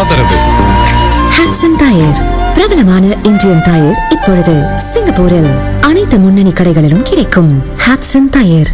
ஆதரவு ஹாட்சன் டயர் பிரபலமான இந்தியன் டயர் இப்பொழுது சிங்கப்பூரில் அனைத்து முன்னணி கடைகளிலும் கிடைக்கும் ஹாட்சன் டயர்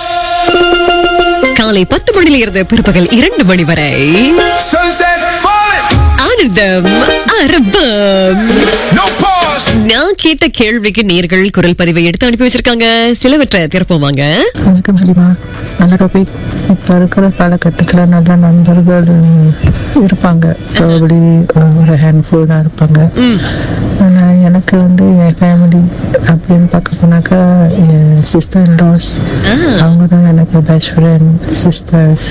காலை பத்து மணியில இருந்து பிற்பகல் இரண்டு மணி வரை Sunset falling, ஆனந்தம் அரபம் no pause. நான் கேட்ட கேள்விக்கு நேர்கள் குரல் பதிவை எடுத்து அனுப்பி வச்சிருக்காங்க சிலவற்றை திறப்போம் வாங்க வணக்கம் ஹரிமா நல்ல டாபிக் இப்போ இருக்கிற காலகட்டத்தில் நல்ல நண்பர்கள் இருப்பாங்க அப்படி ஒரு ஹேண்ட்ஃபுல் தான் இருப்பாங்க ஆனால் எனக்கு வந்து என் ஃபேமிலி அப்படின்னு பார்க்க போனாக்கா என் சிஸ்டர் லாஸ் அவங்க தான் எனக்கு best friend sisters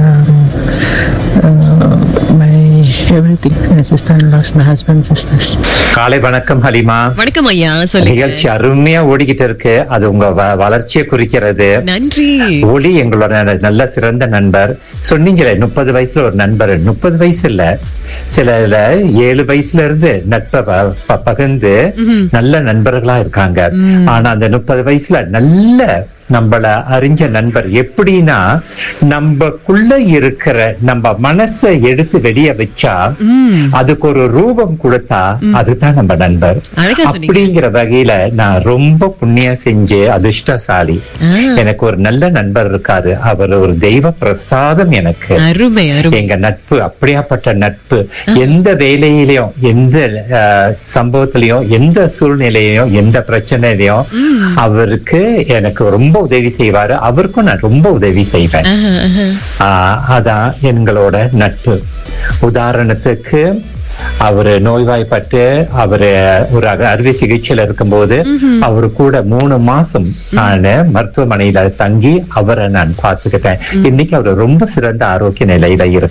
my everything என் sister laws my husband sisters காலை வணக்கம் ஹலிமா வணக்கம் ஐயா சொல்லுங்க நிகழ்ச்சி அருமையா ஓடிக்கிட்டு இருக்கு அது உங்க வ- வளர்ச்சியை குறிக்கிறது நன்றி ஒளி எங்களோட ந- நல்ல சிறந்த நண்பர் சொன்னீங்களே முப்பது வயசுல ஒரு நண்பர் முப்பது வயசு இல்ல சில இதுல ஏழு வயசுல இருந்து நட்பை ப- ப- பகிர்ந்து நல்ல நண்பர்களா இருக்காங்க ஆனா அந்த முப்பது வயசுல நல்ல நம்மள அறிஞ்ச நண்பர் எப்படின்னா நம்மக்குள்ள இருக்கிற நம்ம மனசை எடுத்து வெளிய வச்சா அதுக்கு ஒரு ரூபம் கொடுத்தா அதுதான் நம்ம நண்பர் அழகா சொன்னீங்க. அப்படிங்கிற வகையில நான் ரொம்ப புண்ணியம் செஞ்சு அதிர்ஷ்டசாலி எனக்கு ஒரு நல்ல நண்பர் இருக்காரு அவர் ஒரு தெய்வ பிரசாதம் எனக்கு அருமை அருமை எங்க நட்பு அப்படியாப்பட்ட நட்பு எந்த வேலையிலையும் எந்த அஹ், சம்பவத்திலையும் எந்த சூழ்நிலையிலையும் எந்த பிரச்சனையிலையும் அவருக்கு எனக்கு ரொம்ப உதவி செய்வாரு அவருக்கும் நான் ரொம்ப உதவி செய்வேன் ஆஹா, ஆஹா. ஆஹ் அதான் எங்களோட நட்பு உதாரணத்துக்கு அவரு நோய்வாய்ப்பட்டு அவரு ஒரு அக- அறுவை சிகிச்சையில இருக்கும்போது அவரு கூட மூணு மாசம் நான் மருத்துவமனையில தங்கி அவரை நான் பார்த்துக்கிட்டேன் இன்னைக்கு அவர் ரொம்ப சிறந்த ஆரோக்கிய நிலையில இருக்கு